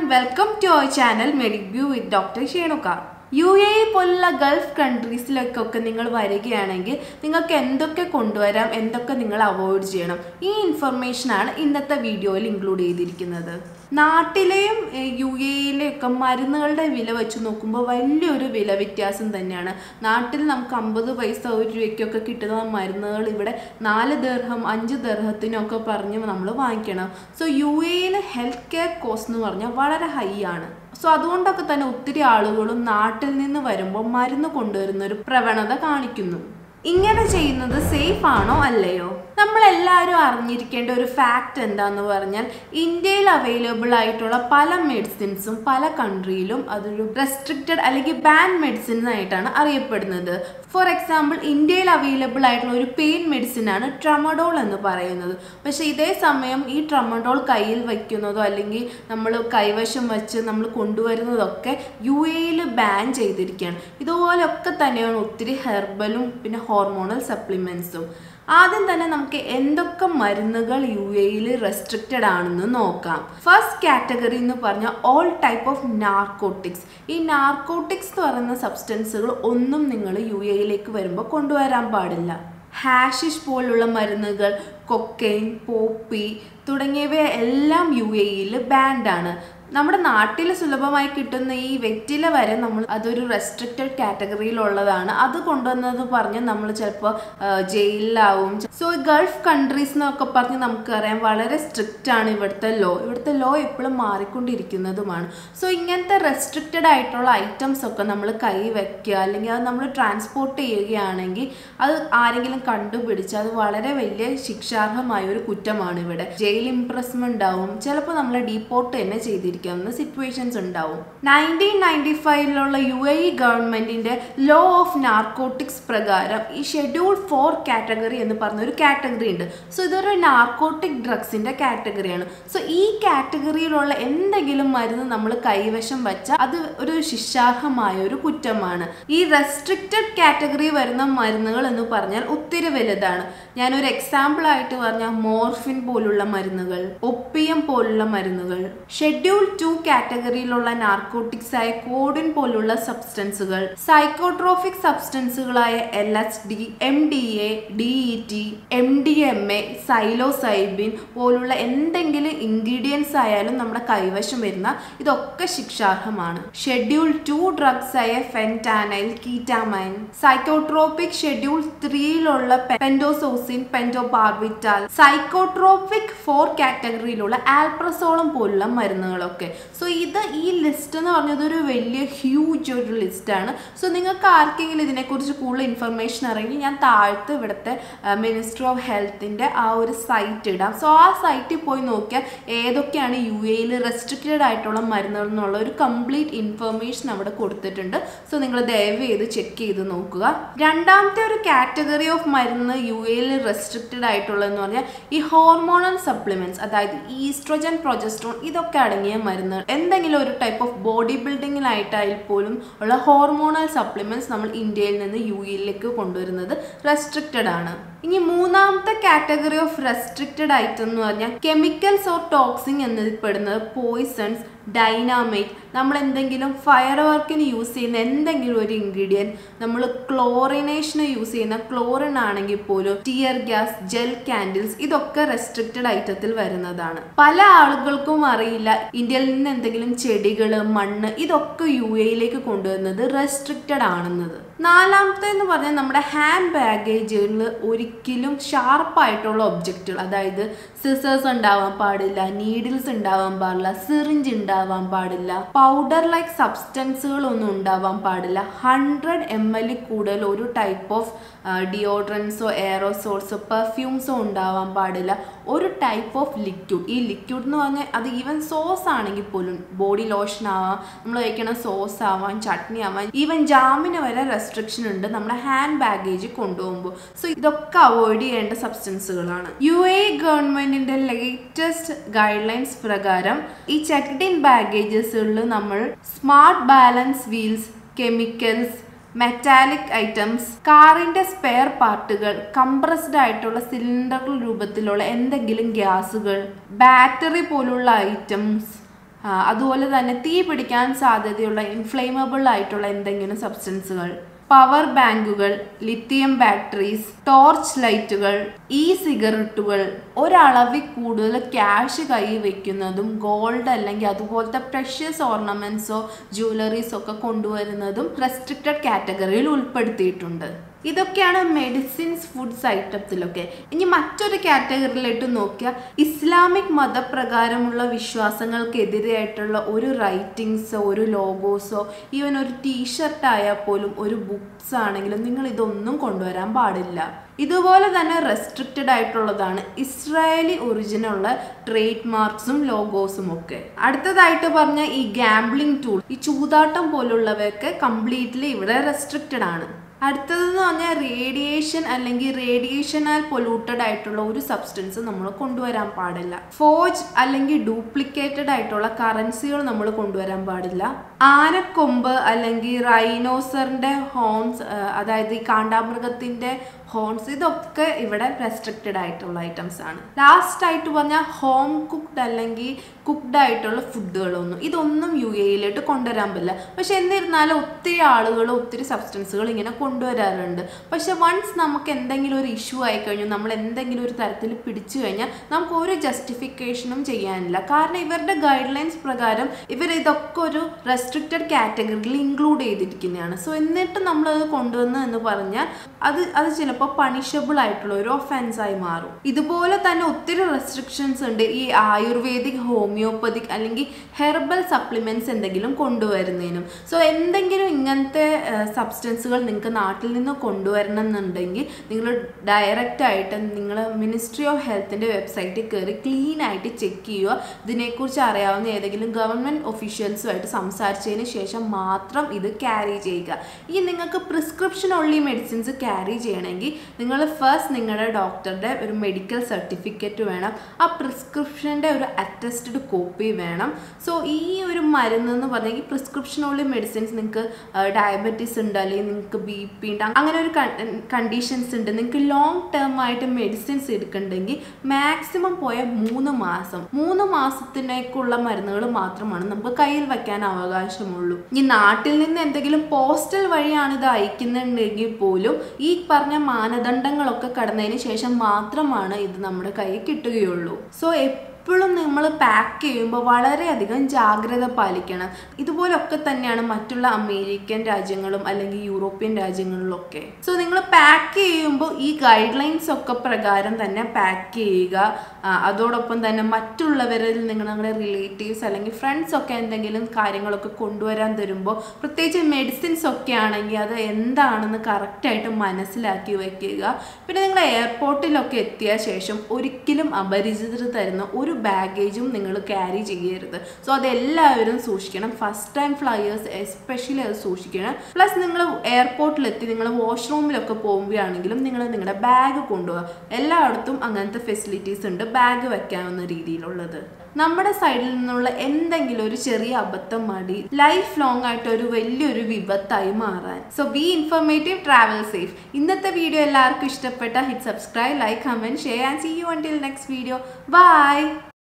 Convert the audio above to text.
welcome to our channel medic view with doctor Shenuka U A E പോലുള്ള Gulf കൺട്രീസിലേക്കൊക്കെ നിങ്ങൾ വരികയാണെങ്കിൽ നിങ്ങൾക്ക് എന്തൊക്കെ കൊണ്ടുവരാം എന്തൊക്കെ നിങ്ങൾ അവോയ്ഡ് ചെയ്യണം ഈ ഇൻഫർമേഷനാണ് ഇന്നത്തെ വീഡിയോയിൽ ഇൻക്ലൂഡ് ചെയ്തിരിക്കുന്നത് നാട്ടിലെയും യു എയിലെയും ഒക്കെ മരുന്നുകളുടെ വില വെച്ച് നോക്കുമ്പോൾ വലിയൊരു വില വ്യത്യാസം തന്നെയാണ് നാട്ടിൽ നമുക്ക് അമ്പത് പൈസ ഒരു രൂപയ്ക്കൊക്കെ കിട്ടുന്ന മരുന്നുകൾ ഇവിടെ നാല് ദർഹം അഞ്ച് ദർഹത്തിനൊക്കെ പറഞ്ഞ് നമ്മൾ വാങ്ങിക്കണം സോ യു എയിൽ ഹെൽത്ത് കെയർ കോസ്റ്റ് എന്ന് പറഞ്ഞാൽ വളരെ ഹൈ ആണ് സോ അതുകൊണ്ടൊക്കെ തന്നെ ഒത്തിരി ആളുകളും നാട്ടിൽ നിന്ന് വരുമ്പോൾ മരുന്ന് കൊണ്ടുവരുന്ന ഒരു പ്രവണത കാണിക്കുന്നു ഇങ്ങനെ ചെയ്യുന്നത് സേഫ് ആണോ അല്ലയോ നമ്മൾ എല്ലാവരും അറിഞ്ഞിരിക്കേണ്ട ഒരു ഫാക്റ്റ് എന്താന്ന് പറഞ്ഞാൽ ഇന്ത്യയിൽ അവൈലബിൾ ആയിട്ടുള്ള പല മെഡിസിൻസും പല കൺട്രിയിലും അതൊരു റെസ്ട്രിക്റ്റഡ് അല്ലെങ്കിൽ ബാൻ മെഡിസിൻസ് ആയിട്ടാണ് അറിയപ്പെടുന്നത് ഫോർ എക്സാമ്പിൾ ഇന്ത്യയിൽ അവൈലബിൾ ആയിട്ടുള്ള ഒരു പെയിൻ മെഡിസിൻ ആണ് ട്രമഡോൾ എന്ന് പറയുന്നത് പക്ഷെ ഇതേ സമയം ഈ ട്രമഡോൾ കയ്യിൽ വയ്ക്കുന്നതോ അല്ലെങ്കിൽ നമ്മൾ കൈവശം വെച്ച് നമ്മൾ കൊണ്ടുവരുന്നതൊക്കെ യു എയിൽ ബാൻ ചെയ്തിരിക്കുകയാണ് ഇതുപോലൊക്കെ തന്നെയാണ് ഒത്തിരി ഹെർബലും പിന്നെ ഹോർമോണൽ സപ്ലിമെൻസും ആദ്യം തന്നെ നമുക്ക് എന്തൊക്കെ മരുന്നുകൾ യു എയിൽ റെസ്ട്രിക്റ്റഡ് ആണെന്ന് നോക്കാം ഫസ്റ്റ് കാറ്റഗറി എന്ന് പറഞ്ഞാൽ ഓൾ ടൈപ്പ് ഓഫ് നാർക്കോട്ടിക്സ് ഈ നാർക്കോട്ടിക്സ് എന്ന് പറയുന്ന സബ്സ്റ്റൻസുകൾ ഒന്നും നിങ്ങൾ യു എയിലേക്ക് വരുമ്പോൾ കൊണ്ടുവരാൻ പാടില്ല ഹാഷിഷ് പോലുള്ള മരുന്നുകൾ കൊക്കൈൻ പോപ്പി തുടങ്ങിയവ എല്ലാം യു എയിൽ ബാൻഡാണ് നമ്മുടെ നാട്ടിൽ സുലഭമായി കിട്ടുന്ന ഈ വെറ്റില വരെ നമ്മൾ അതൊരു റെസ്ട്രിക്റ്റഡ് കാറ്റഗറിയിലുള്ളതാണ് അത് കൊണ്ടുവന്നത് പറഞ്ഞ് നമ്മൾ ചിലപ്പോൾ ജയിലിലാവും സോ ഗൾഫ് കൺട്രീസ് എന്നൊക്കെ പറഞ്ഞ് നമുക്കറിയാം വളരെ സ്ട്രിക്റ്റ് ആണ് ഇവിടുത്തെ ലോ ഇവിടുത്തെ ലോ എപ്പോഴും മാറിക്കൊണ്ടിരിക്കുന്നതുമാണ് സോ ഇങ്ങനത്തെ റെസ്ട്രിക്റ്റഡ് ആയിട്ടുള്ള ഐറ്റംസ് ഒക്കെ നമ്മൾ കൈ വെക്കുക അല്ലെങ്കിൽ അത് നമ്മൾ ട്രാൻസ്പോർട്ട് ചെയ്യുകയാണെങ്കിൽ അത് ആരെങ്കിലും കണ്ടുപിടിച്ച് അത് വളരെ വലിയ ശിക്ഷാർഹമായ ഒരു കുറ്റമാണ് ഇവിടെ ജയിൽ ഇംപ്രസ്മെന്റ് ഉണ്ടാവും ചിലപ്പോൾ നമ്മളെ ഡീപ്പോർട്ട് തന്നെ ചെയ്തിരിക്കാവുന്ന സിറ്റുവേഷൻസ് ഉണ്ടാവും നയൻറ്റീൻ നയൻറ്റി ഫൈവിലുള്ള യു എ ഇ ഗവൺമെന്റിന്റെ ലോ ഓഫ് നാർക്കോട്ടിക്സ് പ്രകാരം ഈ ഷെഡ്യൂൾ ഫോർ കാറ്റഗറി എന്ന് പറഞ്ഞ ഒരു കാറ്റഗറി ഉണ്ട് സോ ഇതൊരു നാർക്കോട്ടിക് ഡ്രഗ്സിന്റെ കാറ്റഗറിയാണ് സോ ഈ കാറ്റഗറിയിലുള്ള എന്തെങ്കിലും മരുന്ന് നമ്മൾ കൈവശം വെച്ചാൽ അത് ഒരു ശിക്ഷാർഹമായ ഒരു കുറ്റമാണ് ഈ റെസ്ട്രിക്റ്റഡ് കാറ്റഗറി വരുന്ന മരുന്നുകൾ എന്ന് പറഞ്ഞാൽ ഒത്തിരി വലുതാണ് ഞാനൊരു എക്സാമ്പിൾ ആയിട്ട് പറഞ്ഞാൽ മോർഫിൻ പോലുള്ള മരുന്നുകൾ ഒപ്പിയം പോലുള്ള മരുന്നുകൾ ഷെഡ്യൂൾ ടു കാറ്റഗറിയിലുള്ള നാർക്കോട്ടിക്സ് ആയ കോഡിൻ പോലുള്ള സബ്സ്റ്റൻസുകൾ സൈക്കോട്രോഫിക് സബ്സ്റ്റൻസുകളായ L S D M D A D E T M D M A psilocybin പോലുള്ള എന്തെങ്കിലും ഇൻഗ്രീഡിയൻസ് ആയാലും നമ്മുടെ കൈവശം വരുന്ന ഇതൊക്കെ ശിക്ഷാർഹമാണ് ഷെഡ്യൂൾ ടു ഡ്രഗ്സ് ആയ ഫെൻറ്റാനൈൽ കീറ്റാമൈൻ സൈക്കോട്രോപിക് ഷെഡ്യൂൾ ത്രീയിലുള്ള പെൻഡോസോസിൻ പെൻഡോബാർബിറ്റാൽ സൈക്കോട്രോപിക് ഫോർ കാറ്റഗറിയിലുള്ള ആൽപ്രസോളം പോലുള്ള മരുന്നുകളൊക്കെ സോ ഇത് ഈ ലിസ്റ്റ് എന്ന് പറഞ്ഞത് ഒരു വലിയ ഹ്യൂജ് ഒരു ലിസ്റ്റാണ് സോ നിങ്ങൾക്ക് ആർക്കെങ്കിലും ഇതിനെക്കുറിച്ച് കൂടുതൽ ഇൻഫർമേഷൻ അറിയെങ്കിൽ ഞാൻ താഴത്ത് ഇവിടുത്തെ മിനിസ്ട്രി ഓഫ് ഹെൽത്തിൻ്റെ ആ ഒരു സൈറ്റ് ഇടാം സോ ആ സൈറ്റിൽ പോയി നോക്കിയാൽ ഏതൊക്കെയാണ് യു എയിൽ റെസ്ട്രിക്റ്റഡ് ആയിട്ടുള്ള മരുന്നുകൾ എന്നുള്ള ഒരു കംപ്ലീറ്റ് ഇൻഫർമേഷൻ അവിടെ കൊടുത്തിട്ടുണ്ട് സോ നിങ്ങൾ ദയവ് ചെയ്ത് ചെക്ക് ചെയ്ത് നോക്കുക രണ്ടാമത്തെ ഒരു കാറ്റഗറി ഓഫ് മരുന്ന് യു എയിൽ റെസ്ട്രിക്റ്റഡ് ആയിട്ടുള്ളതെന്ന് പറഞ്ഞാൽ ഈ ഹോർമോണൽ സപ്ലിമെന്റ്സ് അതായത് ഈസ്ട്രോജൻ പ്രൊജസ്ട്രോൺ ഇതൊക്കെ അടങ്ങിയ മരുന്നുകൾ എന്തെങ്കിലും ഒരു ടൈപ്പ് ഓഫ് ബോഡി ബിൽഡിങ്ങിലായിട്ടായാൽ പോലും ഉള്ള ഹോർമോണൽ സപ്ലിമെന്റ്സ് നമ്മൾ ഇന്ത്യയിൽ നിന്ന് യു എയിലേക്ക് കൊണ്ടുവരുന്നത് റെസ്ട്രിക്റ്റഡ് ആണ് ഇനി മൂന്നാമത്തെ കാറ്റഗറി ഓഫ് റെസ്ട്രിക്റ്റഡ് ഐറ്റം എന്ന് പറഞ്ഞാൽ കെമിക്കൽസ് ഓർ ടോക്സിൻ എന്നതിൽ പെടുന്നത് പോയിസൺസ് ഡൈനാമൈറ്റ് നമ്മൾ എന്തെങ്കിലും ഫയർ വർക്കിന് യൂസ് ചെയ്യുന്ന എന്തെങ്കിലും ഒരു ഇൻഗ്രീഡിയൻറ്റ് നമ്മൾ ക്ലോറിനേഷന് യൂസ് ചെയ്യുന്ന ക്ലോറിൻ ആണെങ്കിൽ പോലും ടിയർ ഗ്യാസ് ജെൽ കാൻഡിൽസ് ഇതൊക്കെ റെസ്ട്രിക്റ്റഡ് ഐറ്റത്തിൽ വരുന്നതാണ് പല ആളുകൾക്കും അറിയില്ല ഇന്ത്യയിൽ നിന്ന് എന്തെങ്കിലും ചെടികൾ മണ്ണ് ഇതൊക്കെ യു എയിലേക്ക് കൊണ്ടുവരുന്നത് റെസ്ട്രിക്റ്റഡ് ആണെന്നത് നാലാമത്തെ എന്ന് പറഞ്ഞാൽ നമ്മുടെ ഹാൻഡ് ബാഗേജുകളിൽ ഒരിക്കലും ഷാർപ്പായിട്ടുള്ള ഒബ്ജക്റ്റുകൾ അതായത് സിസേഴ്സ് ഉണ്ടാവാൻ പാടില്ല നീഡിൽസ് ഉണ്ടാവാൻ പാടില്ല സിറിഞ്ച് ഉണ്ടാവാൻ പാടില്ല പൗഡർ ലൈക്ക് സബ്സ്റ്റൻസുകൾ ഒന്നും ഉണ്ടാവാൻ പാടില്ല ഹൺഡ്രഡ് എം എൽ കൂടുതൽ ഒരു ടൈപ്പ് ഓഫ് ഡിയോഡ്രൻസോ എയറോസോൾസോ പെർഫ്യൂംസോ ഉണ്ടാവാൻ പാടില്ല ഒരു ടൈപ്പ് ഓഫ് ലിക്വിഡ് ഈ ലിക്വിഡ് എന്ന് പറഞ്ഞാൽ അത് ഈവൻ സോസ് ആണെങ്കിൽ പോലും ബോഡി ലോഷൻ ആവാം നമ്മൾ കഴിക്കണ സോസ് ആവാം ചട്നി ആവാം ഈവൻ ജാമിന് വരെ റെസ്ട്രിക്ഷൻ ഉണ്ട് നമ്മുടെ ഹാൻഡ് ബാഗേജ് കൊണ്ടുപോകുമ്പോൾ സോ ഇതൊക്കെ അവോയ്ഡ് ചെയ്യേണ്ട സബ്സ്റ്റൻസുകളാണ് യു എ ഗവൺമെന്റിന്റെ ലേറ്റസ്റ്റ് ഗൈഡ് ലൈൻസ് പ്രകാരം ഈ ചെക്ക്ഡ് ഇൻ ബാഗേജസുകളിൽ നമ്മൾ smart balance wheels chemicals metallic items കാറിന്റെ സ്പെയർ പാർട്ടുകൾ കംപ്രസ്ഡ് ആയിട്ടുള്ള സിലിണ്ടർ രൂപത്തിലുള്ള എന്തെങ്കിലും ഗ്യാസുകൾ ബാറ്ററി പോലുള്ള ഐറ്റംസ് ആ, അതുപോലെ തന്നെ തീ പിടിക്കാൻ സാധ്യതയുള്ള ഇൻഫ്ലെയിമബിൾ ആയിട്ടുള്ള എന്തെങ്കിലും സബ്സ്റ്റൻസുകൾ പവർ ബാങ്കുകൾ ലിത്തിയം ബാറ്ററീസ് ടോർച്ച് ലൈറ്റുകൾ ഇ സിഗരറ്റുകൾ ഒരളവിൽ കൂടുതൽ ക്യാഷ് കൈ വെക്കുന്നതും ഗോൾഡ് അല്ലെങ്കിൽ അതുപോലത്തെ പ്രഷ്യസ് ഓർണമെന്റ്സോ ജ്വല്ലറീസോ ഒക്കെ കൊണ്ടുവരുന്നതും റെസ്ട്രിക്റ്റഡ് കാറ്റഗറിയിൽ ഉൾപ്പെടുത്തിയിട്ടുണ്ട് ഇതൊക്കെയാണ് മെഡിസിൻസ് ഫുഡ്സ് ഐറ്റത്തിലൊക്കെ ഇനി മറ്റൊരു കാറ്റഗറിയിലിട്ട് നോക്കിയാൽ ഇസ്ലാമിക് മതപ്രകാരമുള്ള വിശ്വാസങ്ങൾക്കെതിരെയായിട്ടുള്ള ഒരു റൈറ്റിങ്സോ ഒരു ലോഗോസോ ഈവൻ ഒരു ടീഷർട്ട് ആയാൽ പോലും ഒരു ബുക്സ് ആണെങ്കിലും നിങ്ങൾ ഇതൊന്നും കൊണ്ടുവരാൻ പാടില്ല ഇതുപോലെ തന്നെ റെസ്ട്രിക്റ്റഡ് ആയിട്ടുള്ളതാണ് ഇസ്രായേലി ഒറിജിനുള്ള ട്രേഡ് മാർക്സും ലോഗോസും ഒക്കെ അടുത്തതായിട്ട് പറഞ്ഞ ഈ ഗാംബ്ലിംഗ് ടൂൾ ഈ ചൂതാട്ടം പോലുള്ളവയൊക്കെ കംപ്ലീറ്റ്ലി ഇവിടെ റെസ്ട്രിക്റ്റഡ് ആണ് അടുത്തതെന്ന് പറഞ്ഞാൽ റേഡിയേഷൻ അല്ലെങ്കിൽ റേഡിയേഷനാൽ പൊല്യൂട്ടഡ് ആയിട്ടുള്ള ഒരു സബ്സ്റ്റൻസ് നമ്മൾ കൊണ്ടുവരാൻ പാടില്ല ഫോജ് അല്ലെങ്കിൽ ഡ്യൂപ്ലിക്കേറ്റഡ് ആയിട്ടുള്ള കറൻസികൾ നമ്മൾ കൊണ്ടുവരാൻ പാടില്ല ആനക്കൊമ്പ് അല്ലെങ്കിൽ റൈനോസറിന്റെ ഹോൺസ് അതായത് ഈ കാണ്ടാമൃഗത്തിന്റെ ഹോൺസ് ഇതൊക്കെ ഇവിടെ റെസ്ട്രിക്റ്റഡ് ആയിട്ടുള്ള ഐറ്റംസ് ആണ് ലാസ്റ്റ് ആയിട്ട് പറഞ്ഞാൽ ഹോം കുക്ക്ഡ് അല്ലെങ്കിൽ കുക്ക്ഡ് ആയിട്ടുള്ള ഫുഡുകളൊന്നും ഇതൊന്നും യു എയിലോട്ട് കൊണ്ടുവരാൻ പറ്റില്ല പക്ഷെ എന്നിരുന്നാലും ഒത്തിരി ആളുകൾ ഒത്തിരി സബ്സ്റ്റൻസുകൾ ഇങ്ങനെ കൊണ്ടുവരാറുണ്ട് പക്ഷെ വൺസ് നമുക്ക് എന്തെങ്കിലും ഒരു ഇഷ്യൂ ആയി കഴിഞ്ഞു നമ്മൾ എന്തെങ്കിലും ഒരു തരത്തിൽ പിടിച്ചു കഴിഞ്ഞാൽ നമുക്ക് ഒരു ജസ്റ്റിഫിക്കേഷനും ചെയ്യാനില്ല കാരണം ഇവരുടെ ഗൈഡ് ലൈൻസ് പ്രകാരം ഇവർ ഇതൊക്കെ ഒരു റെസ്ട്രിക്റ്റഡ് കാറ്റഗറിയിൽ ഇൻക്ലൂഡ് ചെയ്തിരിക്കുന്നതാണ് സോ എന്നിട്ട് നമ്മളത് കൊണ്ടുവന്നു എന്ന് പറഞ്ഞാൽ അത് അത് ചിലപ്പോൾ പണിഷബിൾ ആയിട്ടുള്ള ഒരു ഒഫൻസ് ആയി മാറും ഇതുപോലെ തന്നെ ഒത്തിരി റെസ്ട്രിക്ഷൻസ് ഉണ്ട് ഈ ആയുർവേദിക് ഹോമിയോപ്പതിക് അല്ലെങ്കിൽ ഹെർബൽ സപ്ലിമെന്റ്സ് എന്തെങ്കിലും കൊണ്ടുവരുന്നതിനും സോ എന്തെങ്കിലും ഇങ്ങനത്തെ സബ്സ്റ്റൻസുകൾ നിങ്ങൾക്ക് നാട്ടിൽ നിന്ന് കൊണ്ടുവരണം എന്നുണ്ടെങ്കിൽ നിങ്ങൾ ഡയറക്റ്റ് ആയിട്ട് നിങ്ങൾ മിനിസ്ട്രി ഓഫ് ഹെൽത്തിൻ്റെ വെബ്സൈറ്റിൽ കയറി ക്ലീൻ ആയിട്ട് ചെക്ക് ചെയ്യുക ഇതിനെക്കുറിച്ച് അറിയാവുന്ന ഏതെങ്കിലും ഗവൺമെൻറ് ഒഫീഷ്യൽസുമായിട്ട് സംസാരിച്ചതിന് ശേഷം മാത്രം ഇത് ക്യാരി ചെയ്യുക ഈ നിങ്ങൾക്ക് പ്രിസ്ക്രിപ്ഷൻ ഉള്ളി മെഡിസിൻസ് ക്യാരി ചെയ്യണമെങ്കിൽ നിങ്ങൾ ഫസ്റ്റ് നിങ്ങളുടെ ഡോക്ടറുടെ ഒരു മെഡിക്കൽ സർട്ടിഫിക്കറ്റ് വേണം ആ പ്രിസ്ക്രിപ്ഷൻ്റെ ഒരു അറ്റസ്റ്റഡ് കോപ്പി വേണം സോ ഈ ഒരു മരുന്ന് എന്ന് പറഞ്ഞാൽ ഈ പ്രിസ്ക്രിപ്ഷൻ ഉള്ളി മെഡിസിൻസ് നിങ്ങൾക്ക് ഡയബറ്റീസ് ഉണ്ട് അല്ലെങ്കിൽ നിങ്ങൾക്ക് ബി പി ഉണ്ട് അങ്ങനെ ഒരു കണ്ടീഷൻസ് ഉണ്ട് നിങ്ങൾക്ക് ലോങ് ടേം ആയിട്ട് മെഡിസിൻസ് എടുക്കണ്ടെങ്കിൽ മാക്സിമം പോയ മൂന്ന് മാസം മൂന്ന് മാസത്തിനേക്കുള്ള മരുന്നുകൾ മാത്രമാണ് നമുക്ക് കയ്യിൽ വെക്കാൻ അവകാശമുള്ളൂ ഈ നാട്ടിൽ നിന്ന് എന്തെങ്കിലും പോസ്റ്റൽ വഴിയാണ് ഇത് അയക്കുന്നുണ്ടെങ്കിൽ പോലും ഈ പറഞ്ഞ മാനദണ്ഡങ്ങളൊക്കെ കടന്നതിന് ശേഷം മാത്രമാണ് ഇത് നമ്മുടെ കയ്യിൽ കിട്ടുകയുള്ളൂ സോ എപ്പോഴും നമ്മൾ പാക്ക് ചെയ്യുമ്പോൾ വളരെയധികം ജാഗ്രത പാലിക്കണം ഇതുപോലൊക്കെ തന്നെയാണ് മറ്റുള്ള അമേരിക്കൻ രാജ്യങ്ങളും അല്ലെങ്കിൽ യൂറോപ്യൻ രാജ്യങ്ങളിലൊക്കെ സോ നിങ്ങൾ പാക്ക് ചെയ്യുമ്പോൾ ഈ ഗൈഡ് ലൈൻസ് ഒക്കെ പ്രകാരം തന്നെ പാക്ക് ചെയ്യുക ആ, അതോടൊപ്പം തന്നെ മറ്റുള്ളവരിൽ നിങ്ങൾ നിങ്ങളുടെ റിലേറ്റീവ്സ് അല്ലെങ്കിൽ ഫ്രണ്ട്സ് ഒക്കെ എന്തെങ്കിലും കാര്യങ്ങളൊക്കെ കൊണ്ടുവരാൻ തരുമ്പോൾ പ്രത്യേകിച്ച് മെഡിസിൻസ് ഒക്കെ ആണെങ്കിൽ അത് എന്താണെന്ന് കറക്റ്റായിട്ട് മനസ്സിലാക്കി വെക്കുക പിന്നെ നിങ്ങൾ എയർപോർട്ടിലൊക്കെ എത്തിയ ശേഷം ഒരിക്കലും അപരിചിതർ തരുന്ന ഒരു ബാഗേജും നിങ്ങൾ ക്യാരി ചെയ്യരുത് സോ അതെല്ലാവരും സൂക്ഷിക്കണം ഫസ്റ്റ് ടൈം ഫ്ലയേഴ്സ് എസ്പെഷ്യലി അത് സൂക്ഷിക്കണം പ്ലസ് നിങ്ങൾ എയർപോർട്ടിലെത്തി നിങ്ങൾ വാഷ്റൂമിലൊക്കെ പോകുകയാണെങ്കിലും നിങ്ങൾ നിങ്ങളുടെ ബാഗ് കൊണ്ടുപോകുക എല്ലായിടത്തും അങ്ങനത്തെ ഫെസിലിറ്റീസ് ഉണ്ട് ബാഗ് വെക്കാവുന്ന രീതിയിലുള്ളത് നമ്മുടെ സൈഡിൽ നിന്നുള്ള എന്തെങ്കിലും ഒരു ചെറിയ അബദ്ധം മതി ലൈഫ് ലോങ് ആയിട്ട് ഒരു വലിയൊരു വിപത്തായി മാറാൻ so be informative travel safe ഇന്നത്തെ വീഡിയോ എല്ലാവർക്കും ഇഷ്ടപ്പെട്ട hit subscribe like comment share and see you until next video by